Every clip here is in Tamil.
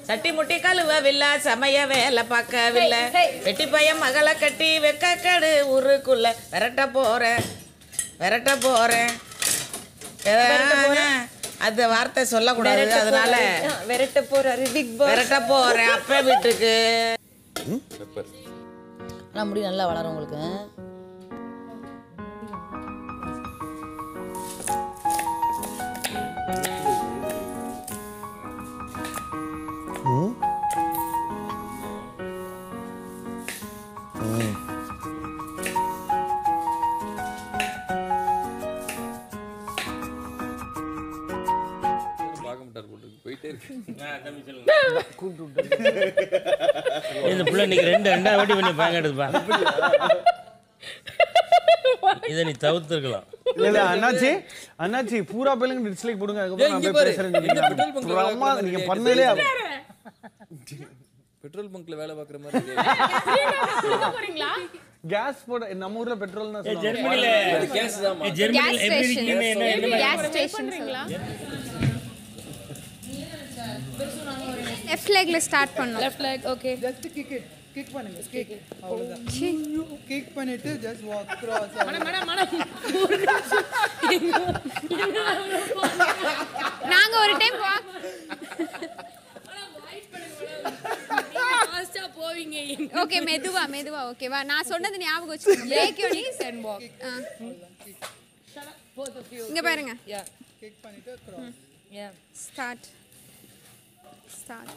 சட்டி முட்டி கழுவவில்லை சமைய வேலை பார்க்கவில்லை வெட்டி பையன் மகளை கட்டி வெக்கக்கடு ஊருக்குள்ள விரட்ட போறேன் விரட்ட போறேன் ஏதாவது- அந்த வார்த்தை சொல்லக்கூடாது அதனால விரட்ட போறாரு பிக் பாஸ் விரட்ட போறேன் அப்ப வீட்டுக்கு பெப்பர் ஆனால் முடி நல்லா வளரும் உங்களுக்கு பார்க்க மாட்டார் போட்டு போயிட்டே இருக்கு இந்த பிள்ளை இன்னைக்கு ரெண்டு ரெண்டாவது வாட்டி பண்ணி பாங்கடுதுப்பா இதை நீ தவிர்த்துருக்கலாம் இல்ல இல்ல அண்ணாச்சி அண்ணாச்சி பூரா பேலுங்க டிஸ்லைக் போடுங்க அதுக்கப்புறம் நான் இங்க போய் பாரு. பேசுறேன் என்ன petrol bunk ல வேலை அம்மா பார்க்கற நீங்க மாதிரி பண்ணலே பெட்ரோல் பங்க்ல வேலை பார்க்குற மாதிரி இருக்கு. கேஸ் போட நம்ம ஊர்ல பெட்ரோல் தான் சொல்லுவாங்க ஜெர்மனில அது கேஸ் தான் ஜெர்மனில எப்படி இருக்கீங்க என்ன என்ன கேஸ் ஸ்டேஷன் லெஃப்ட் லெக்ல ஸ்டார்ட் பண்ணோம் left like okay just kick it kick பண்ணுங்க கிக் அவ்வளவுதான் கிக் பண்ணிட்டு ஜஸ்ட் வாக் கிராஸ் நாங்க ஒரு டைம் வாக் ஃபாஸ்டா போவீங்க ஓகே மெதுவா மெதுவா ஓகேவா நான் சொன்னது ஞாபகம் வச்சுக்கோங்க break your knees and walk இங்க பாருங்க யா கிக் பண்ணிட்டு கிராஸ் யா ஸ்டார்ட் ஸ்டார்ட்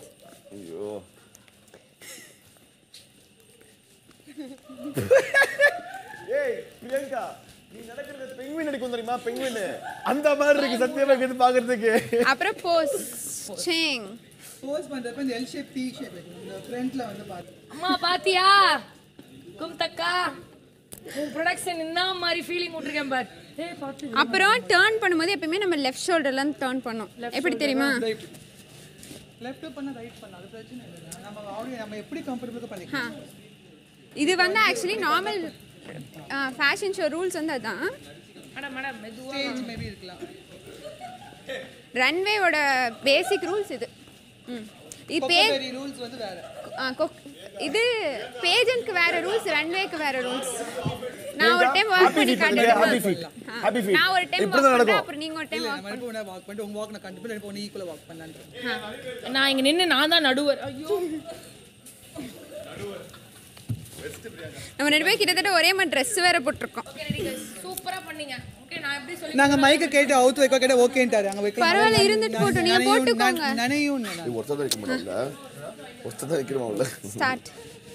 ஏய் பிரியங்கா நீ நடக்கிறது பெங்குவின் அடிக்கும் தெரியுமா பெங்குவின் அந்த மாதிரி இருக்கு சத்தியமா இது பாக்குறதுக்கு அப்புறம் போஸ் சேங் போஸ் பண்றப்ப இந்த எல் ஷேப் டி ஷேப் இந்த ஃப்ரண்ட்ல வந்து பாத்து அம்மா பாத்தியா கும்தக்கா உன் ப்ரொடக்ஷன் என்ன மாதிரி ஃபீலிங் விட்டுருக்கேன் பார் ஏய் பாத்து அப்புறம் டேர்ன் பண்ணும்போது எப்பயுமே நம்ம லெஃப்ட் ஷோல்டர்ல இருந்து டேர்ன் பண்ணோம் எப்படி தெரியுமா ரைட் லெஃப்ட் பண்ண ரைட் பண்ண அது பிரச்சனை இல்லை நம்ம ஆடியோ நம்ம எப்படி கம்ஃபர்டபுளாக பண்ணிக்கலாம் இது வந்து actually normal fashion show rules வந்து அதுதான் மேடம் மேடம் மெதுவா ஸ்டேஜ் மேபி இருக்கலாம் ரன்வேவோட பேசிக் ரூல்ஸ் இது ம் இது பே கொக்கோபெரி ரூல்ஸ் வந்து வேற ஆ, கொக்- இது பேஜனுக்கு வேற ரூல்ஸ் ரன்வேக்கு வேற ரூல்ஸ் நான் ஒரு டைம் வாக் பண்ணி ஹாப்பி ஃபீட் காட்டுறேன் ஹாப்பி ஃபீட் நான் ஒரு டைம் இப்படி வாக் தான் பண்றேன் நடக்கும் அப்புறம் நீங்க ஒரு டைம் இல்லை வாக் நம்ம இப்போ வாக் பண்ணிட்டு உங்க வாக் நான் கண்டிப்பாக இப்போ ஒன்று ஈக்குவலாக வாக் பண்ணலான்றேன் நான் இங்க நின்னு நான் தான் நடுவர் ஐயோ நம்ம ரெண்டு பேரும் கிட்டத்தட்ட ஒரே மாதிரி ட்ரெஸ் வேற போட்டிருக்கோம் சூப்பரா பண்ணீங்க ஓகே நான் எப்படி சொல்லி நாங்க மைக்க கேட்டு அவுத்து வைக்க கேட்ட ஓகேன்ட்டாரு அங்க வைக்க பரவாயில்ல, இருந்துட்டு போட்டும். நீங்க போட்டுக்கோங்க. நனையும் ஒருத்தர் தான் வைக்க மாட்டாங்க ஒருத்தர் தான் வைக்கிறோம் அவள ஸ்டார்ட்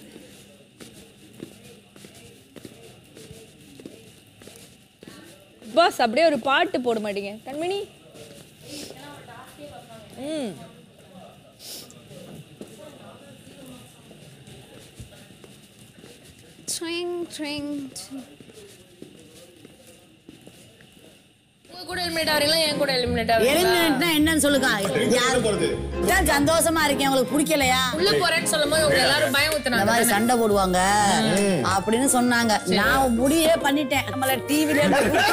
பாஸ் அப்படியே ஒரு பாட்டு போட மாட்டீங்க கண்மணி ம் ட்ரிங் ட்ரிங் உங்க கூட எலிமினேட் ஆவறீங்களா என் கூட எலிமினேட் ஆவறீங்களா எலிமினேட்னா என்னன்னு சொல்லுங்க யாரு இதான் சந்தோஷமா இருக்கேன் உங்களுக்கு பிடிக்கலையா உள்ள போறேன்னு சொல்லும்போது உங்க எல்லாரும் பயம் இந்த ஊத்துனாங்க மாதிரி சண்டை போடுவாங்க அப்படின்னு சொன்னாங்க நான் முடியே பண்ணிட்டேன் நம்மள டிவில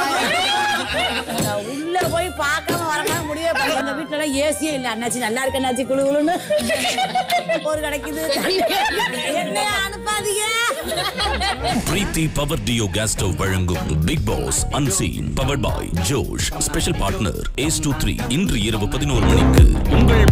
உள்ள போய் பார்க்காம வரக்காம முடியே பண்ணி எங்க வீட்டுல எல்லாம் ஏசியே இல்ல அண்ணாச்சி நல்லா இருக்க அண்ணாச்சி குழு குழுன்னு ஒரு கிடைக்குது என்னைய அனுப்பாதீங்க Preethi power duo gas stove வழங்கும் Bigg Boss unseen power boy Josh special partner ace two three இன்று இரவு பதினோரு மணிக்கு உங்கள்